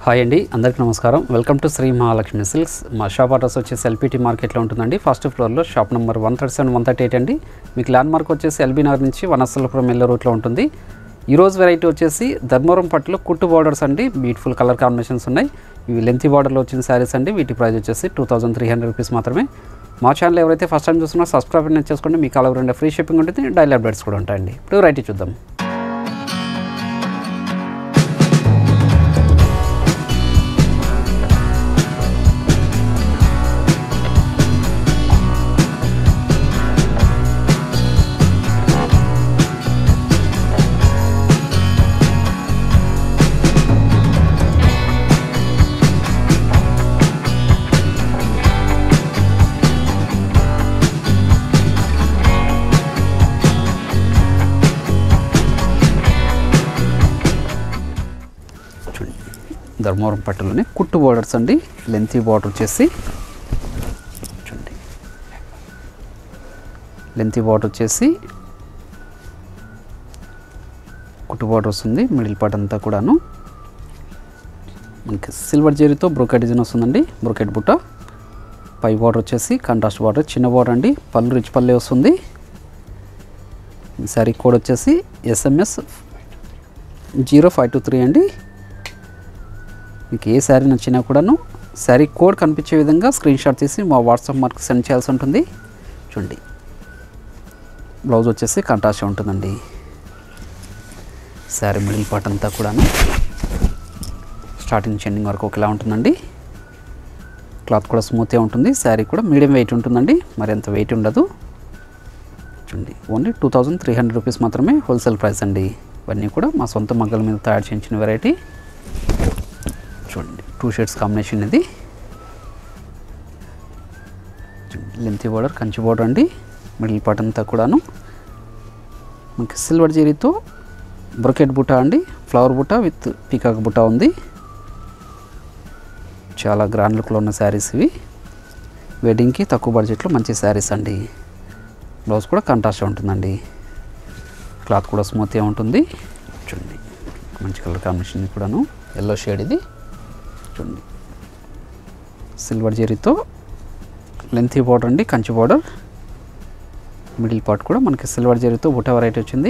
Hi అండి అందరికీ నమస్కారం welcome to Sri Mahalakshmi silks మా షాప్ అడ్రస్ వచ్చేసి ఎల్పిటి మార్కెట్లో ఉంటుందండి ఫస్ట్ ఫ్లోర్లో shop number one thirty seven one thirty eight అండి మీకు ల్యాండ్ మార్క్ వచ్చేసి ఎల్బీ నగర్ నుంచి వనస్థలపురం ఎల్ల రూట్లో ఉంటుంది ఈరోజు వెరైటీ వచ్చేసి ధర్మవరం పట్టులో కుట్టు బార్డర్స్ అండి బ్యూటిఫుల్ కలర్ కాంబినేషన్స్ ఉన్నాయి ఇవి లెంతీ బార్డర్లో వచ్చిన శారీస్ అండి వీటి ప్రైస్ వచ్చేసి two thousand three hundred rupees మాత్రమే మా ఛానల్ ఎవరైతే ఫస్ట్ టైం చూస్తున్నారో సబ్స్క్రైబ్ చేసుకోండి మీకు అలా రెండు ఫ్రీ షిప్పింగ్ ఉంటుంది డైలీ అప్డేట్స్ కూడా ఉంటాయండి ఇప్పుడు వెరైటీ చూద్దాం చూడండి ధర్మవరం పట్టులోనే కుట్టు బోర్డర్స్ అండి లెంతీ బార్డర్ వచ్చేసి చూడండి లెంతీ బార్డర్ వచ్చేసి కుట్టు బార్డర్ వస్తుంది మిడిల్ పార్ట్ అంతా కూడాను మనకి సిల్వర్ జెరీతో బ్రోకెట్ డిజైన్ వస్తుందండి బ్రోకెట్ బుట్ట పై బార్డర్ వచ్చేసి కాంట్రాస్ట్ బార్డర్ చిన్న బార్డర్ అండి పళ్ళు రిచ్ పల్లె వస్తుంది ఈ శారీ కోడ్ వచ్చేసి SMS zero five two three అండి మీకు ఏ శారీ నచ్చినా కూడాను శారీ కోడ్ కనిపించే విధంగా స్క్రీన్ షాట్ తీసి మా వాట్సాప్ మార్క్ సెండ్ చేయాల్సి ఉంటుంది చూడండి బ్లౌజ్ వచ్చేసి కంట్రాస్ట్ ఉంటుందండి శారీ మిడిల్ పార్ట్ అంతా కూడాను స్టార్టింగ్ చెండింగ్ వరకు ఒకలా ఉంటుందండి క్లాత్ కూడా స్మూత్గా ఉంటుంది శారీ కూడా మీడియం వెయిట్ ఉంటుందండి మరి అంత వెయిట్ ఉండదు చూడండి only two thousand three hundred rupees మాత్రమే హోల్సేల్ ప్రైస్ అండి ఇవన్నీ కూడా మా సొంత మగ్గల మీద తయారు చేయించిన వెరైటీ చూడండి టూ షేడ్స్ కాంబినేషన్ ఇది లెంతీ బార్డర్ కంచి బార్డర్ అండి మిడిల్ పార్ట్ అంతా కూడాను మనకి సిల్వర్ జరీతో బ్రొకెట్ బుట్ట అండి ఫ్లవర్ బుట్ట విత్ పీకాక్ బుట్ట ఉంది చాలా గ్రాండ్ లుక్లో ఉన్న శారీస్ ఇవి వెడ్డింగ్కి తక్కువ బడ్జెట్లో మంచి శారీస్ అండి బ్లౌజ్ కూడా కాంట్రాస్ట్ ఉంటుందండి క్లాత్ కూడా స్మూత్గా ఉంటుంది చూడండి మంచి కలర్ కాంబినేషన్ ఇది కూడాను ఎల్లో షేడ్ ఇది చూడండి సిల్వర్ జరీతో లెంతీ బార్డర్ అండి కంచి బార్డర్ మిడిల్ పార్ట్ కూడా మనకి సిల్వర్ జరీతో బుట్ట వెరైటీ వచ్చింది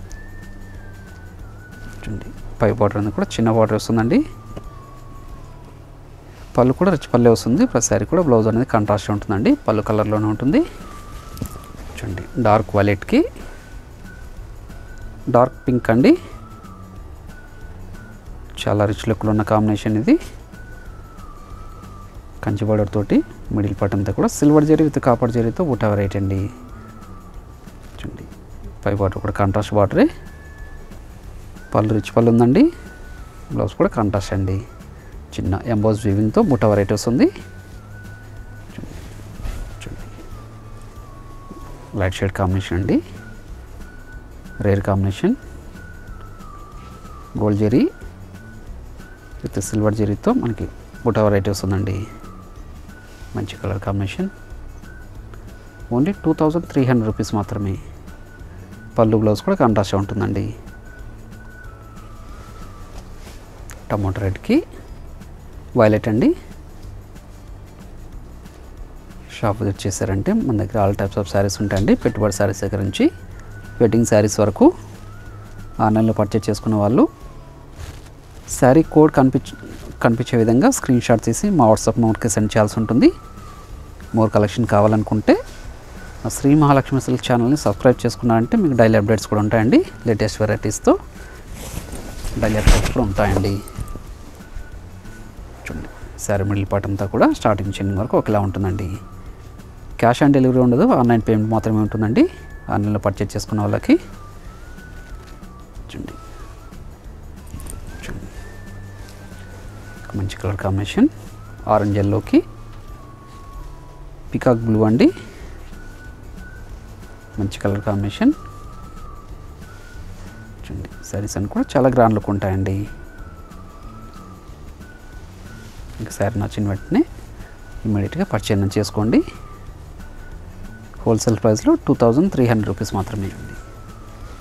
చూడండి పై బార్డర్ అనేది కూడా చిన్న బార్డర్ వస్తుందండి పళ్ళు కూడా రిచ్ పల్లె వస్తుంది ప్రతిసారి కూడా బ్లౌజ్ అనేది కాంట్రాస్ట్ ఉంటుందండి పళ్ళు కలర్లోనే ఉంటుంది చూడండి డార్క్ వాలెట్కి డార్క్ పింక్ అండి చాలా రిచ్ లుక్లో ఉన్న కాంబినేషన్ ఇది కంచి బార్డర్ తోటి మిడిల్ పార్ట్ అంతా కూడా సిల్వర్ జరీ విత్ కాపర్ జరీతో బుట్ట వెరైటీ అండి చూడండి పై బార్డర్ కూడా కాంట్రాస్ట్ బార్డరే పళ్ళు రిచ్ పళ్ళు ఉందండి బ్లౌజ్ కూడా కాంట్రాస్ట్ అండి చిన్న ఎంబోజ్ వీవింగ్తో బుట్ట వెరైటీ వస్తుంది చూడండి. చూడండి లైట్ షేడ్ కాంబినేషన్ అండి rare combination gold zari with silver జెరీతో మనకి బుట్ట వెరైటీ వస్తుందండి మంచి colour combination only two thousand three hundred rupees మాత్రమే పళ్ళు బ్లౌజ్ కూడా కాంట్రాస్ట్ ఉంటుందండి టమాటో రెడ్కి వైలెట్ అండి షాప్ విజిట్ చేశారంటే మన దగ్గర ఆల్ టైప్స్ ఆఫ్ శారీస్ ఉంటాయండి పెట్టుబడి శారీస్ దగ్గర నుంచి వెడ్డింగ్ శారీస్ వరకు ఆన్లైన్లో పర్చేజ్ చేసుకున్న వాళ్ళు శారీ కోడ్ కనిపించ కనిపించే విధంగా స్క్రీన్ షాట్ తీసి మా వాట్సాప్ నెంబర్కి సెండ్ చేయాల్సి ఉంటుంది మోర్ కలెక్షన్ కావాలనుకుంటే మా శ్రీ మహాలక్ష్మి సిల్క్ ఛానల్ని సబ్స్క్రైబ్ చేసుకున్నారంటే మీకు డైలీ అప్డేట్స్ కూడా ఉంటాయండి లేటెస్ట్ వెరైటీస్తో డైలీ అప్డేట్స్ కూడా ఉంటాయండి చూడండి శారీ మిడిల్ పార్ట్ అంతా కూడా స్టార్టింగ్ చెండింగ్ వరకు ఒకేలా ఉంటుందండి క్యాష్ ఆన్ డెలివరీ ఉండదు ఆన్లైన్ పేమెంట్ మాత్రమే ఉంటుందండి ఆన్లైన్లో పర్చేజ్ చేసుకున్న వాళ్ళకి చూడండి చూడండి ఒక మంచి కలర్ కాంబినేషన్ ఆరెంజ్ ఎల్లోకి పికాక్ బ్లూ అండి మంచి కలర్ కాంబినేషన్ చూడండి శారీస్ అని కూడా చాలా గ్రాండ్ లుక్ ఉంటాయండి ఇంకా శారీ నచ్చిన వెంటనే ఇమీడియట్గా పర్చేజ్ చేసుకోండి హోల్సేల్ ప్రైస్లో two thousand three hundred rupees మాత్రమే అండి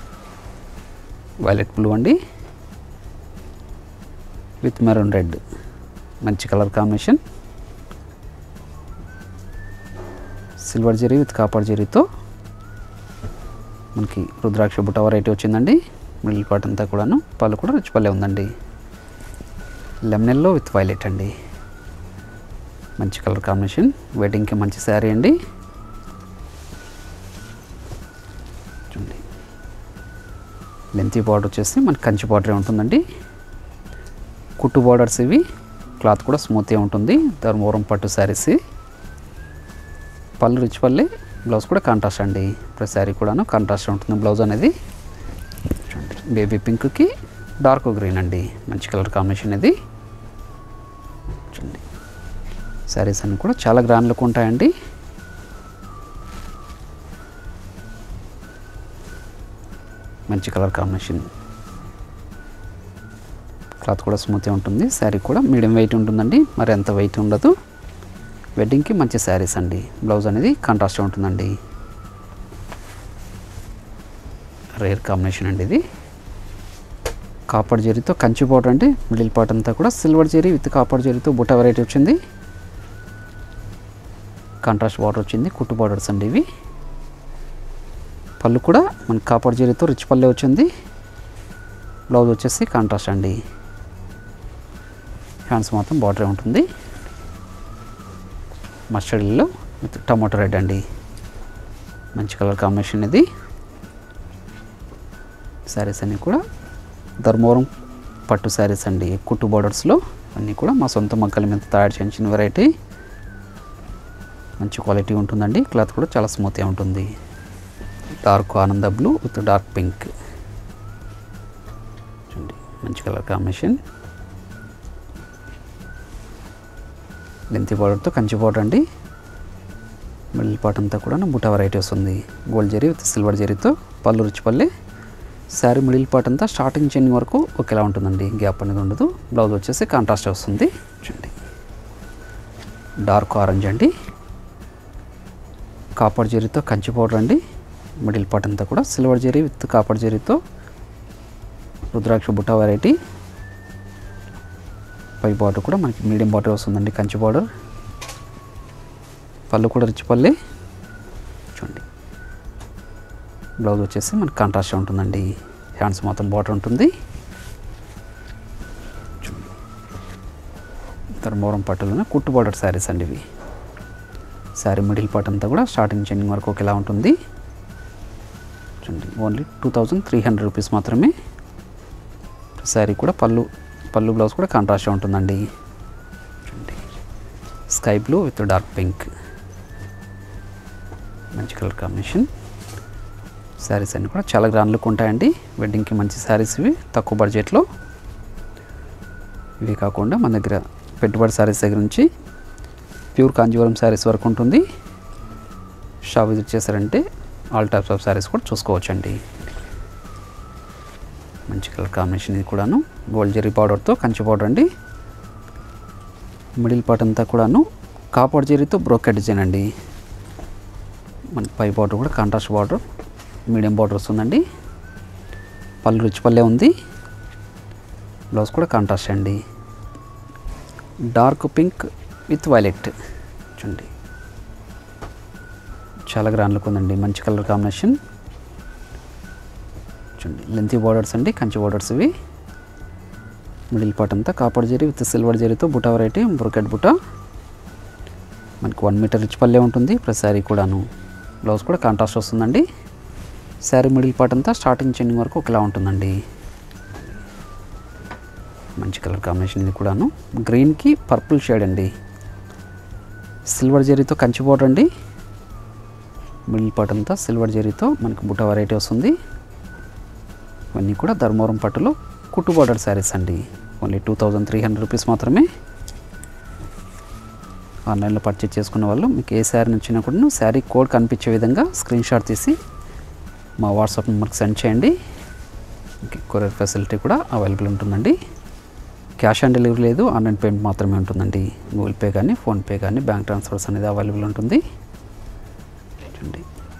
వైలెట్ బ్లూ అండి విత్ మెరూన్ రెడ్ మంచి colour combination silver zari with copper జరీతో మనకి రుద్రాక్ష బుట్ట వెరైటీ వచ్చిందండి మిడిల్ పార్ట్ అంతా కూడాను పళ్ళు కూడా రిచ్ పల్లె ఉందండి లెమనెల్లో విత్ వైలెట్ అండి మంచి కలర్ కాంబినేషన్ వెడ్డింగ్కి మంచి శారీ అండి చూడండి లెంతీ బార్డర్ వచ్చేసి మనకి కంచి బార్డరే ఉంటుందండి కుట్టు బార్డర్స్ ఇవి క్లాత్ కూడా స్మూత్గా ఉంటుంది ధర్మవరం పట్టు శారీస్ పళ్ళు రిచ్ పల్లె బ్లౌజ్ కూడా కాంట్రాస్ట్ అండి ప్రతి శారీ కూడాను కాంట్రాస్ట్ ఉంటుంది బ్లౌజ్ అనేది చూడండి బేబీ పింక్కి డార్క్ గ్రీన్ అండి మంచి కలర్ కాంబినేషన్ ఇది చూడండి శారీస్ అన్నీ కూడా చాలా గ్రాండ్ లుక్ ఉంటాయండి మంచి కలర్ కాంబినేషన్ క్లాత్ కూడా స్మూత్గా ఉంటుంది శారీ కూడా మీడియం వెయిట్ ఉంటుందండి మరి ఎంత వెయిట్ ఉండదు వెడ్డింగ్కి మంచి శారీస్ అండి బ్లౌజ్ అనేది కాంట్రాస్ట్ ఉంటుందండి రేర్ కాంబినేషన్ అండి ఇది కాపర్ జరీతో కంచి పౌడర్ అండి మిడిల్ పార్ట్ అంతా కూడా సిల్వర్ జరీ విత్ కాపర్ జరీతో బుట్ట వెరైటీ వచ్చింది కాంట్రాస్ట్ బార్డర్ వచ్చింది కుట్టు బార్డర్స్ అండి ఇవి పళ్ళు కూడా మన కాపర్ జరీతో రిచ్ పల్లె వచ్చింది బ్లౌజ్ వచ్చేసి కాంట్రాస్ట్ అండి హ్యాండ్స్ మాత్రం బార్డర్ ఉంటుంది mustard yellow with tomato red అండి మంచి కలర్ కాంబినేషన్ ఇది శారీస్ అన్నీ కూడా ధర్మవరం పట్టు శారీస్ అండి కుట్టు బార్డర్స్లో అన్నీ కూడా మా సొంత మగ్గల మీద తయారు చేయించిన వెరైటీ మంచి క్వాలిటీ ఉంటుందండి క్లాత్ కూడా చాలా స్మూత్గా ఉంటుంది డార్క్ ఆనంద బ్లూ విత్ డార్క్ పింక్ చూడండి మంచి కలర్ కాంబినేషన్ లెంతీ బార్డర్తో కంచి బార్డర్ అండి మిడిల్ పార్ట్ అంతా కూడా బుటా వెరైటీ వస్తుంది గోల్డ్ జరీ విత్ సిల్వర్ జరీతో పళ్ళు రుచి పల్లె శారీ మిడిల్ పార్ట్ అంతా స్టార్టింగ్ చెన్ని వరకు ఒకేలా ఉంటుందండి గ్యాప్ అనేది ఉండదు బ్లౌజ్ వచ్చేసి కాంట్రాస్ట్ వస్తుంది చూడండి డార్క్ ఆరెంజ్ అండి కాపర్ జరీతో కంచి పౌడర్ అండి మిడిల్ పార్ట్ అంతా కూడా సిల్వర్ జరీ విత్ కాపర్ జరీతో రుద్రాక్ష బుట్ట వెరైటీ పై బార్డర్ కూడా మనకి మీడియం బార్డర్ వస్తుందండి కంచి బార్డర్ పళ్ళు కూడా రిచ్ పల్లె చూడండి బ్లౌజ్ వచ్చేసి మనకి కాంట్రాస్ట్ ఉంటుందండి హ్యాండ్స్ మాత్రం బార్డర్ ఉంటుంది ధర్మవరం పట్టులోనే కుట్టు బార్డర్ శారీస్ అండి ఇవి శారీ మిడిల్ పార్ట్ అంతా కూడా స్టార్టింగ్ చెండింగ్ వరకు ఒకేలా ఉంటుంది చూడండి only two thousand three hundred rupees మాత్రమే శారీ కూడా పళ్ళు పళ్ళు బ్లౌజ్ కూడా కాంట్రాస్ట్ ఉంటుందండి చూడండి sky blue with dark pink మంచి కలర్ కాంబినేషన్ శారీస్ అన్నీ కూడా చాలా గ్రాండ్ లుక్ ఉంటాయండి వెడ్డింగ్కి మంచి శారీస్ ఇవి తక్కువ బడ్జెట్లో ఇవి కాకుండా మన దగ్గర పెట్టుబడి శారీస్ దగ్గర నుంచి ప్యూర్ కాంజీవరం శారీస్ వరకు ఉంటుంది షాప్ విజిట్ చేశారంటే ఆల్ టైప్స్ ఆఫ్ శారీస్ కూడా చూసుకోవచ్చండి మంచి కలర్ కాంబినేషన్ ఇది కూడాను గోల్డ్ జెరీ పౌడర్తో కంచి పౌడర్ అండి మిడిల్ పార్ట్ అంతా కూడాను కాపర్ జెరీతో బ్రోకెట్ డిజైన్ అండి మన పై బార్డర్ కూడా కాంట్రాస్ట్ బార్డర్ మీడియం బార్డర్ వస్తుందండి పళ్ళు రుచి పల్లె ఉంది బ్లౌజ్ కూడా కాంట్రాస్ట్ అండి డార్క్ పింక్ విత్ వైలెట్ చూడండి చాలా గ్రాండ్ లుక్ ఉందండి మంచి కలర్ కాంబినేషన్ చూడండి లెంతీ బార్డర్స్ అండి కంచి బార్డర్స్ ఇవి మిడిల్ పార్ట్ అంతా కాపర్ జరీ విత్ సిల్వర్ జరీతో బుటా వెరైటీ బ్రొకెట్ బుటా మనకి వన్ మీటర్ రిచ్ పల్లె ఉంటుంది ప్లస్ శారీ కూడాను బ్లౌజ్ కూడా కాంట్రాస్ట్ వస్తుందండి శారీ మిడిల్ పార్ట్ అంతా స్టార్టింగ్ చెండింగ్ వరకు ఒకలా ఉంటుందండి మంచి కలర్ కాంబినేషన్ ఇది కూడాను గ్రీన్కి పర్పుల్ షేడ్ అండి సిల్వర్ జరీతో కంచి బోర్డర్ అండి మిడిల్ పార్ట్ అంతా సిల్వర్ జరీతో మనకి బుట్ట వెరైటీ వస్తుంది ఇవన్నీ కూడా ధర్మవరం పట్టులో కుట్టు బార్డర్ శారీస్ అండి only two thousand three hundred rupees మాత్రమే ఆన్లైన్లో పర్చేజ్ చేసుకున్న వాళ్ళు మీకు ఏ శారీ నచ్చినా కూడా శారీ కోడ్ కనిపించే విధంగా స్క్రీన్ షాట్ తీసి మా వాట్సాప్ నెంబర్కి సెండ్ చేయండి కొరియర్ ఫెసిలిటీ కూడా అవైలబుల్ ఉంటుందండి క్యాష్ ఆన్ డెలివరీ లేదు ఆన్లైన్ పేమెంట్ మాత్రమే ఉంటుందండి గూగుల్ పే కానీ ఫోన్పే కానీ బ్యాంక్ ట్రాన్స్ఫర్స్ అనేది అవైలబుల్ ఉంటుంది చూడండి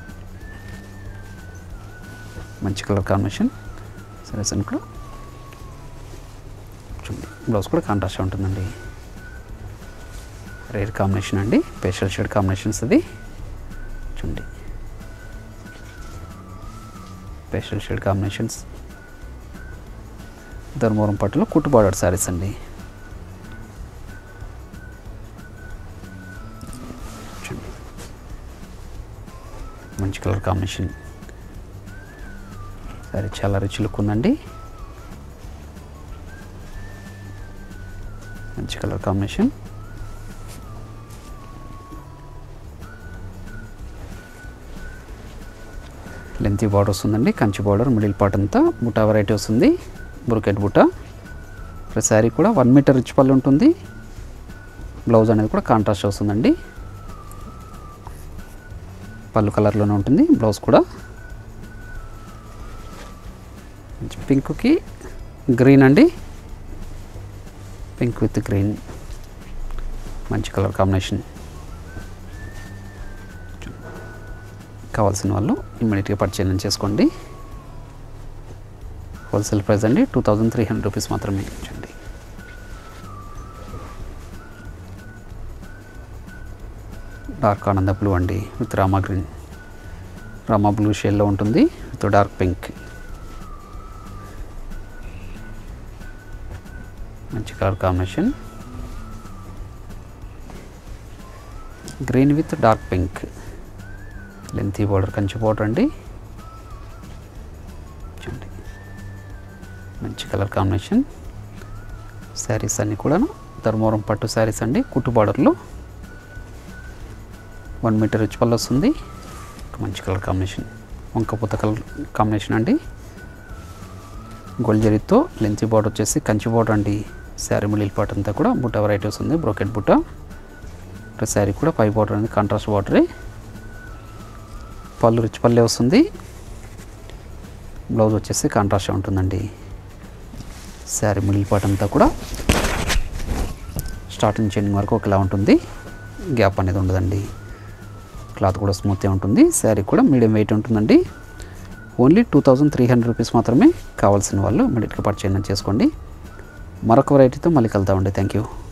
మంచి కలర్ కాంబినేషన్ సరే సార్ కూడా చూడండి బ్లౌజ్ కూడా కాంట్రాస్ట్ ఉంటుందండి రేర్ కాంబినేషన్ అండి పేషల్ షేడ్ కాంబినేషన్స్ ఇది చూడండి పేషల్ షేడ్ కాంబినేషన్స్ ధర్మవరం పట్టులో కుట్టు బార్డర్ శారీస్ అండి చూడండి మంచి కలర్ కాంబినేషన్ సరే చాలా రిచ్ లుక్ ఉందండి మంచి కలర్ కాంబినేషన్ లెంతీ బార్డర్ వస్తుందండి కంచి బార్డర్ మిడిల్ పార్ట్ అంతా బుటా వెరైటీ వస్తుంది బ్రొకెట్ బుటా ప్రతి శారీ కూడా వన్ మీటర్ రిచ్ పళ్ళు ఉంటుంది బ్లౌజ్ అనేది కూడా కాంట్రాస్ట్ వస్తుందండి పళ్ళు కలర్లోనే ఉంటుంది బ్లౌజ్ కూడా పింక్కి గ్రీన్ అండి పింక్ విత్ గ్రీన్ మంచి కలర్ కాంబినేషన్ కావాల్సిన వాళ్ళు ఇమ్మీడియట్గా పర్చేజ్ చేసుకోండి హోల్సేల్ ప్రైస్ అండి two thousand three hundred rupees మాత్రమే ఇచ్చండి డార్క్ ఆనంద బ్లూ అండి with Rama green Rama blue షేడ్లో ఉంటుంది విత్ డార్క్ పింక్ మంచి colour combination green with dark pink lengthy border Kanchi border అండి చూడండి మంచి కలర్ కాంబినేషన్ శారీస్ అన్నీ కూడాను ధర్మవరం పట్టు శారీస్ అండి కుట్టు బార్డర్లో వన్ మీటర్ రిచ్ పళ్ళు వస్తుంది ఒక మంచి కలర్ కాంబినేషన్ వంకపోత కలర్ కాంబినేషన్ అండి గోల్డ్ జరీతో లెంతీ బార్డర్ వచ్చేసి కంచి బార్డర్ అండి శారీ మిడిల్ పార్ట్ అంతా కూడా బుట్ట వెరైటీ వస్తుంది బ్రోకెట్ బుట్ట ప్రతి శారీ కూడా పై బార్డర్ అనేది కాంట్రాస్ట్ బార్డరే పళ్ళు రిచ్ పల్లె వస్తుంది బ్లౌజ్ వచ్చేసి కాంట్రాస్ట్ ఉంటుందండి శారీ మిడిల్ పార్ట్ అంతా కూడా స్టార్టింగ్ చెండింగ్ వరకు ఒకలా ఉంటుంది గ్యాప్ అనేది ఉండదండి క్లాత్ కూడా స్మూత్గా ఉంటుంది శారీ కూడా మీడియం వెయిట్ ఉంటుందండి only two thousand three hundred rupees మాత్రమే కావాల్సిన వాళ్ళు ఇమీడియట్గా పర్చేజ్ చేసుకోండి మరొక వెరైటీతో మళ్ళీ కలుద్దామండి థ్యాంక్ యూ